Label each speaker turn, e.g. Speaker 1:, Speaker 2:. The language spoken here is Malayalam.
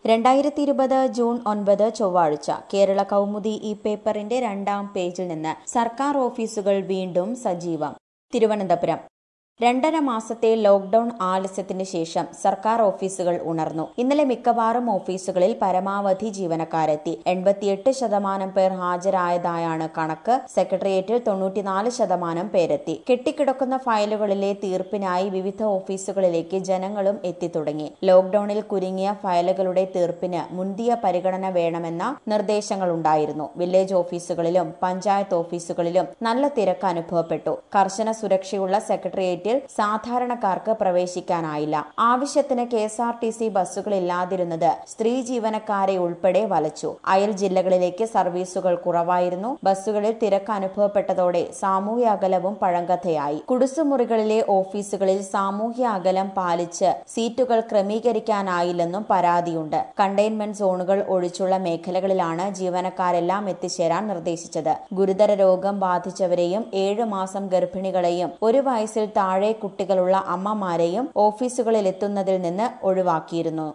Speaker 1: രണ്ടായിരത്തി ഇരുപത് ജൂൺ ഒൻപത് ചൊവ്വാഴ്ച കേരള കൗമുദി ഈ പേപ്പറിന്റെ രണ്ടാം പേജിൽ നിന്ന് സർക്കാർ ഓഫീസുകൾ വീണ്ടും സജീവം തിരുവനന്തപുരം രണ്ടര മാസത്തെ ലോക്ഡൌൺ ആലസ്യത്തിന് ശേഷം സർക്കാർ ഓഫീസുകൾ ഉണർന്നു ഇന്നലെ മിക്കവാറും ഓഫീസുകളിൽ പരമാവധി ജീവനക്കാരെത്തി എൺപത്തിയെട്ട് ശതമാനം പേർ ഹാജരായതായാണ് കണക്ക് സെക്രട്ടേറിയറ്റിൽ തൊണ്ണൂറ്റിനാല് ശതമാനം പേരെത്തി കെട്ടിക്കിടക്കുന്ന ഫയലുകളിലെ തീർപ്പിനായി വിവിധ ഓഫീസുകളിലേക്ക് ജനങ്ങളും എത്തിത്തുടങ്ങി ലോക്ഡൌണിൽ കുരുങ്ങിയ ഫയലുകളുടെ തീർപ്പിന് മുന്തിയ പരിഗണന വേണമെന്ന നിർദ്ദേശങ്ങളുണ്ടായിരുന്നു വില്ലേജ് ഓഫീസുകളിലും പഞ്ചായത്ത് ഓഫീസുകളിലും നല്ല തിരക്ക് അനുഭവപ്പെട്ടു കർശന സുരക്ഷയുള്ള സെക്രട്ടേറിയറ്റ് സ്റ്റേറ്റിൽ സാധാരണക്കാർക്ക് പ്രവേശിക്കാനായില്ല ആവശ്യത്തിന് K S R T C ബസ്സുകളില്ലാതിരുന്നത് സ്ത്രീ ജീവനക്കാരെ ഉൾപ്പെടെ വലച്ചു അയൽ ജില്ലകളിലേക്ക് സർവീസുകൾ കുറവായിരുന്നു ബസ്സുകളിൽ തിരക്ക് അനുഭവപ്പെട്ടതോടെ സാമൂഹ്യ അകലവും പഴങ്കഥയായി കുടുസുമുറികളിലെ ഓഫീസുകളിൽ സാമൂഹ്യ അകലം പാലിച്ച് സീറ്റുകൾ ക്രമീകരിക്കാനായില്ലെന്നും പരാതിയുണ്ട് കണ്ടെയ്ൻമെന്റ് സോണുകൾ ഒഴിച്ചുള്ള മേഖലകളിലാണ് ജീവനക്കാരെല്ലാം എത്തിച്ചേരാൻ നിർദ്ദേശിച്ചത് ഗുരുതര രോഗം ബാധിച്ചവരെയും ഏഴു മാസം ഗർഭിണികളെയും ഒരു വയസ്സിൽ താഴെ കുട്ടികളുള്ള അമ്മമാരെയും ഓഫീസുകളിൽ എത്തുന്നതിൽ നിന്ന് ഒഴിവാക്കിയിരുന്നു